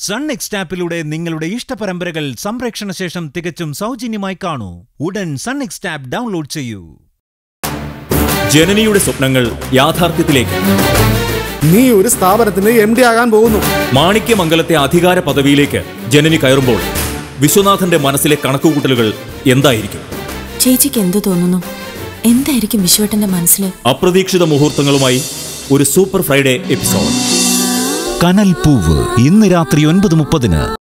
sun next ആപ്പിലൂടെ നിങ്ങളുടെ ഇഷ്ടപരമ്പരകൾ സംപ്രേക്ഷണ ശേഷം തികച്ചും സൗജന്യമായി കാണൂ ഉടൻ സൺ നെക്സ്റ്റ് ആപ്പ് ഡൗൺലോഡ് ചെയ്യൂ ജനനിയുടെ സ്വപ്നങ്ങൾ യാഥാർത്ഥ്യത്തിലേക്ക് നീ ഒരു സ്ഥാപനത്തിന് എം ഡി ആകാൻ പോകുന്നു മാണിക്യമംഗലത്തെ അധികാര പദവിയിലേക്ക് ജനനി കയറുമ്പോൾ വിശ്വനാഥന്റെ മനസ്സിലെ കണക്കുകൂട്ടലുകൾ എന്തായിരിക്കും ചേച്ചിക്ക് എന്തു തോന്നുന്നു എന്തായിരിക്കും വിശ്വട്ടന്റെ മനസ്സിൽ അപ്രതീക്ഷിത മുഹൂർത്തങ്ങളുമായി ഒരു സൂപ്പർ ഫ്രൈഡേ എപ്പിസോഡ് കനൽ പൂവ് ഇന്ന് രാത്രി ഒൻപത് മുപ്പതിന്